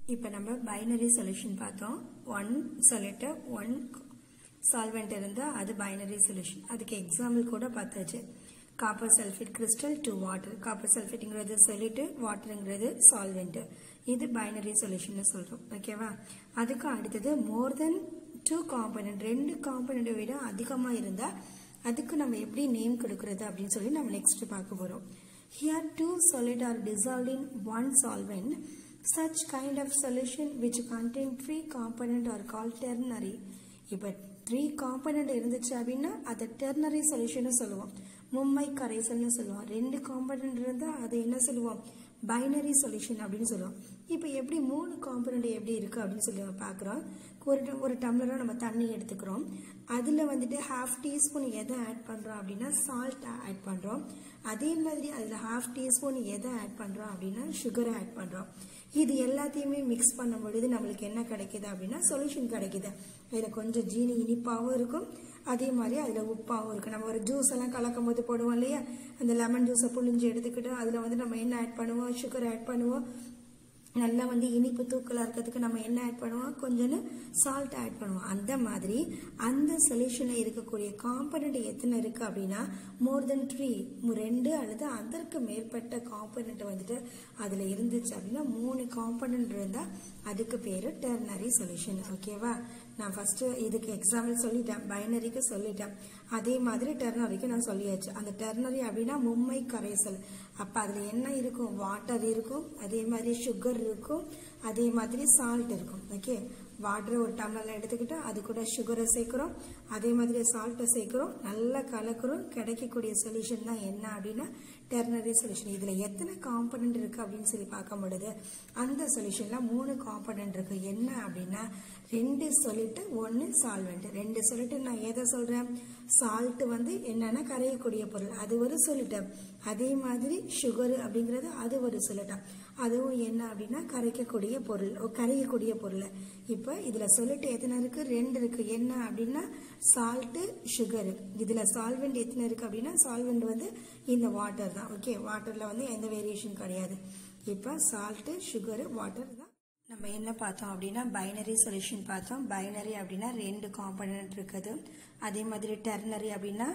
இப்போ நம்ம பைனரி சொல்யூஷன் பார்த்தோம் ஒன் சொல்லிட்டு ஒன் சால்வெண்ட் இருந்தால் அது பைனரி சொல்யூஷன் அதுக்கு எக்ஸாம்பிள் கூட பார்த்தாச்சு copper sulphate crystal to water copper சல்ஃபேட்டுங்கிறது சொல்லிட்டு வாட்டருங்கிறது சால்வெண்ட் இது பைனரி சொல்யூஷன் சொல்கிறோம் ஓகேவா அதுக்கு அடுத்தது மோர் தென் டூ காம்பனண்ட் ரெண்டு காம்பனண்ட்டை விட அதிகமாக இருந்தால் அதுக்கு நம்ம எப்படி நேம் கொடுக்கறது அப்படின்னு சொல்லி நம்ம நெக்ஸ்ட் பார்க்க போகிறோம் here two solid are dissolved in one solvent such kind of solution which contain three component are called ternary இப்போ த்ரீ காம்பனண்ட் இருந்துச்சு அப்படின்னா அதை டெர்னரி சொல்யூஷன் சொல்லுவோம் மும்மை கரைசல்னு சொல்லுவோம் ரெண்டு காம்பனண்ட் இருந்தால் அதை என்ன சொல்லுவோம் பைனரி சொல்யூஷன் அப்படின்னு சொல்லுவோம் இப்போ எப்படி மூணு காம்பனண்ட் எப்படி இருக்குது அப்படின்னு சொல்லி நம்ம பார்க்குறோம் ஒரு ஒரு டம்ளராக நம்ம தண்ணி எடுத்துக்கிறோம் அதில் வந்துட்டு ஹாஃப் டீஸ்பூன் எதை ஆட் பண்ணுறோம் அப்படின்னா சால்ட் ஆட் பண்ணுறோம் அதே மாதிரி அதில் ஹாஃப் டீஸ்பூன் எதை ஆட் பண்ணுறோம் அப்படின்னா சுகரை ஆட் பண்ணுறோம் இது எல்லாத்தையுமே மிக்ஸ் பண்ணும் பொழுது நம்மளுக்கு என்ன கிடைக்குது அப்படின்னா சொல்யூஷன் கிடைக்குது அதில் கொஞ்சம் ஜீனி இனிப்பாகவும் இருக்கும் அதே மாதிரி அதில் உப்பாகவும் இருக்கும் நம்ம ஒரு ஜூஸ் எல்லாம் கலக்கும் போது போடுவோம் இல்லையா அந்த லெமன் ஜூஸை புழிஞ்சு எடுத்துக்கிட்டு அதில் வந்து நம்ம என்ன ஆட் பண்ணுவோம் சுகர் ஆட் பண்ணுவோம் நல்லா வந்து இனிப்பு தூக்கலாக இருக்கிறதுக்கு நம்ம என்ன ஆட் பண்ணுவோம் கொஞ்சோன்னு சால்ட் ஆட் பண்ணுவோம் அந்த மாதிரி அந்த சொல்யூஷனில் இருக்கக்கூடிய காம்பனண்ட் எத்தனை இருக்குது அப்படின்னா மோர் தென் த்ரீ ரெண்டு அல்லது அதற்கு மேற்பட்ட காம்பனண்ட் வந்துட்டு அதில் இருந்துச்சு அப்படின்னா மூணு காம்பனண்ட் இருந்தால் அதுக்கு பேர் டெர்னரி சொல்யூஷன் ஓகேவா நான் ஃபஸ்ட்டு இதுக்கு எக்ஸாம்பிள் சொல்லிட்டேன் பைனரிக்கு சொல்லிட்டேன் அதே மாதிரி டெர்னரிக்கு நான் சொல்லியாச்சு அந்த டெர்னரி அப்படின்னா மும்மை கரைசல் அப்போ அதில் என்ன இருக்கும் வாட்டர் இருக்கும் அதே மாதிரி சுகர் இருக்கும் அதே மாதிரி சால்ட் இருக்கும் ஓகே வாட்டர் ஒரு டம்ளரில் எடுத்துக்கிட்டு அது கூட சுகரை சேர்க்குறோம் அதே மாதிரி சால்ட்டை சேர்க்குறோம் நல்லா கலக்குறோம் கிடைக்கக்கூடிய சொல்யூஷன் தான் என்ன அப்படின்னா டெர்னரி சொல்யூஷன் இதில் எத்தனை காம்பனண்ட் இருக்குது அப்படின்னு சொல்லி பார்க்க முடியுது அந்த சொல்யூஷனில் மூணு காம்பனண்ட் இருக்குது என்ன அப்படின்னா ரெண்டு சொல்லிட்டு ஒன்று சால்வெண்ட் ரெண்டு சொல்லிட்டு நான் எதை சொல்கிறேன் சால்ட் வந்து என்னென்னா கரையக்கூடிய பொருள் அது ஒரு சொல்லிட்டேன் அதே மாதிரி சுகர் அப்படிங்கிறது அது ஒரு சொல்லிட்டேன் அதுவும் என்ன அப்படின்னா கரைக்கக்கூடிய பொருள் கரையக்கூடிய பொருள் இப்போ இதில் சொல்லிட்டு எத்தனை இருக்குது ரெண்டு இருக்குது என்ன அப்படின்னா சால்ட்டு சுகரு இதில் சால்வெண்ட் எத்தனை இருக்குது அப்படின்னா சால்வெண்ட் வந்து இந்த வாட்டர் தான் ஓகே வாட்டரில் வந்து எந்த வேரியேஷன் கிடையாது இப்போ சால்ட்டு சுகரு வாட்டர் தான் நம்ம என்ன பார்த்தோம் அப்படின்னா பைனரி சொல்யூஷன் பார்த்தோம் பைனரி அப்படின்னா ரெண்டு காம்பனண்ட் இருக்குது அதே மாதிரி டெர்னரி அப்படின்னா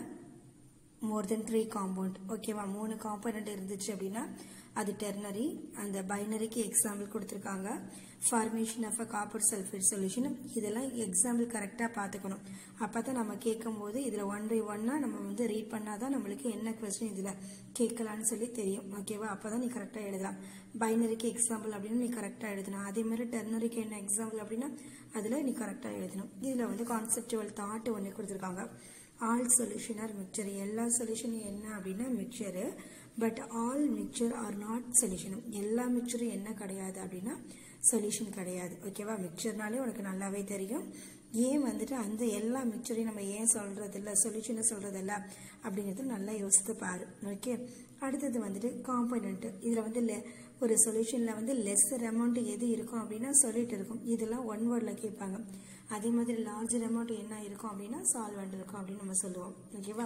மோர் தென் த்ரீ காம்பவுண்ட் ஓகேவா மூணு காம்பனண்ட் இருந்துச்சு அப்படின்னா அது டெர்னரி அந்த பைனரிக்கு எக்ஸாம்பிள் கொடுத்துருக்காங்க formation of a copper sulphate solution இதெல்லாம் எக்ஸாம்பிள் கரெக்டாக பார்த்துக்கணும் அப்போ தான் நம்ம கேட்கும் போது இதில் ஒன் பை ஒன்னாக நம்ம வந்து ரீட் பண்ணால் தான் நம்மளுக்கு என்ன கொஸ்டின் இதில் கேட்கலான்னு சொல்லி தெரியும் ஓகேவா அப்போ தான் நீ கரெக்டாக எழுதலாம் பைனரிக்கு எக்ஸாம்பிள் அப்படின்னு நீ கரெக்டாக எழுதணும் அதே மாதிரி டெர்னரிக்கு என்ன எக்ஸாம்பிள் அப்படின்னா அதில் நீ கரெக்டாக எழுதணும் இதில் வந்து கான்செப்டுவல் தாட்டு ஒன்று கொடுத்துருக்காங்க ஆல் சொல்யூஷன் ஆர் மிக்சர் எல்லா சொல்யூஷனும் என்ன அப்படின்னா mixture but all mixture are not solution எல்லா மிக்சரும் என்ன கிடையாது அப்படின்னா சொல்யூஷன் கிடையாது ஓகேவா மிக்சர்னாலே உனக்கு நல்லாவே தெரியும் ஏன் வந்துட்டு அந்த எல்லா மிக்சரையும் நம்ம ஏன் சொல்றது இல்லை சொல்யூஷனை சொல்றது இல்லை அப்படிங்கிறது நல்லா யோசித்து பாரு ஓகே அடுத்தது வந்துட்டு காம்பனண்ட் இதில் வந்து le- ஒரு சொல்யூஷனில் வந்து லெஸ்ஸர் அமௌண்ட் எது இருக்கும் அப்படின்னா சொல்லிட்டு இருக்கும் இதெல்லாம் ஒன் வேர்டில் கேட்பாங்க அதே மாதிரி லார்ஜர் அமௌண்ட் என்ன இருக்கும் அப்படின்னா சால்வெண்ட் இருக்கும் அப்படின்னு நம்ம சொல்லுவோம் ஓகேவா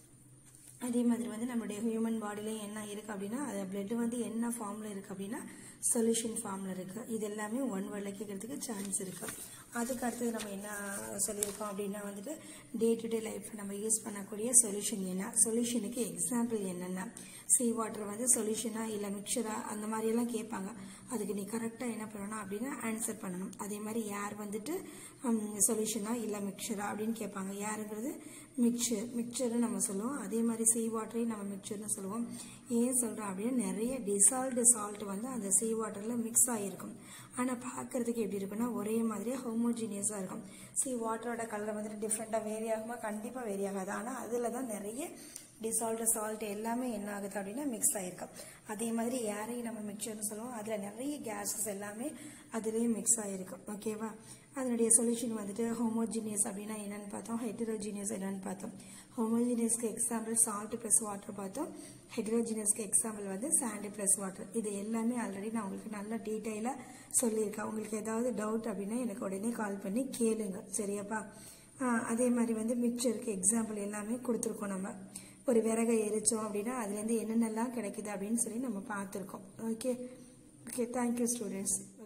அதே மாதிரி வந்து நம்மளுடைய ஹியூமன் பாடியில என்ன இருக்குது அப்படின்னா அது பிளட் வந்து என்ன ஃபார்மில் இருக்குது அப்படின்னா சொல்யூஷன் ஃபார்மில் இருக்குது இது எல்லாமே ஒன் வேர்டில் கேட்கறதுக்கு சான்ஸ் இருக்குது அதுக்கு அடுத்தது நம்ம என்ன சொல்லியிருக்கோம் அப்படின்னா வந்துட்டு டே டு டே லைஃப் நம்ம யூஸ் பண்ணக்கூடிய சொல்யூஷன் என்ன சொல்யூஷனுக்கு எக்ஸாம்பிள் என்னென்ன சீ வாட்டர் வந்து சொல்யூஷனா இல்லை மிக்சரா அந்த மாதிரியெல்லாம் கேட்பாங்க அதுக்கு நீ கரெக்டாக என்ன பண்ணணும் அப்படின்னா ஆன்சர் பண்ணணும் அதே மாதிரி யார் வந்துட்டு சொல்யூஷனா இல்லை மிக்சரா அப்படின்னு கேட்பாங்க யாருங்கிறது மிக்சர் மிக்சர்னு நம்ம சொல்லுவோம் அதே மாதிரி சீ வாட்டரையும் நம்ம மிக்சர்னு சொல்லுவோம் ஏன் சொல்கிறோம் அப்படின்னா நிறைய டிசால்வ்டு சால்ட் வந்து அந்த சீ வாட்டரில் மிக்ஸ் ஆகிருக்கும் ஆனால் பார்க்கறதுக்கு எப்படி இருக்குன்னா ஒரே மாதிரியே ஹோமோஜீனியஸாக இருக்கும் சீ வாட்டரோட கலர் வந்துட்டு டிஃப்ரெண்ட்டாக வேரி ஆகுமா கண்டிப்பாக வேரி ஆகாது ஆனால் அதில் தான் நிறைய டிசால்வ்டு சால்ட் எல்லாமே என்ன ஆகுது அப்படின்னா மிக்ஸ் ஆகிருக்கும் அதே மாதிரி ஏரையும் நம்ம மிக்சர்னு சொல்லுவோம் அதில் நிறைய கேஸஸ் எல்லாமே அதுலேயும் மிக்ஸ் ஆகிருக்கும் ஓகேவா அதனுடைய சொல்யூஷன் வந்துட்டு ஹோமோஜீனியஸ் அப்படின்னா என்னன்னு பார்த்தோம் ஹெட்ரோஜீனியஸ் என்னன்னு பார்த்தோம் ஹோமோஜீனியஸ்க்கு எக்ஸாம்பிள் சால்ட் ப்ளஸ் வாட்டர் பார்த்தோம் ஹெட்ரோஜீனியஸ்க்கு எக்ஸாம்பிள் வந்து சாண்டு ப்ளஸ் வாட்டர் இது எல்லாமே ஆல்ரெடி நான் உங்களுக்கு நல்ல டீட்டெயிலாக சொல்லியிருக்கேன் உங்களுக்கு ஏதாவது டவுட் அப்படின்னா எனக்கு உடனே கால் பண்ணி கேளுங்க சரியாப்பா ஆ, அதே மாதிரி வந்து மிக்சருக்கு எக்ஸாம்பிள் எல்லாமே கொடுத்துருக்கோம் நம்ம ஒரு விறகை எரிச்சோம் அப்படின்னா அதுலேருந்து என்னென்னலாம் கிடைக்குது அப்படின்னு சொல்லி நம்ம பார்த்துருக்கோம் ஓகே ஓகே தேங்க்யூ ஸ்டூடெண்ட்ஸ்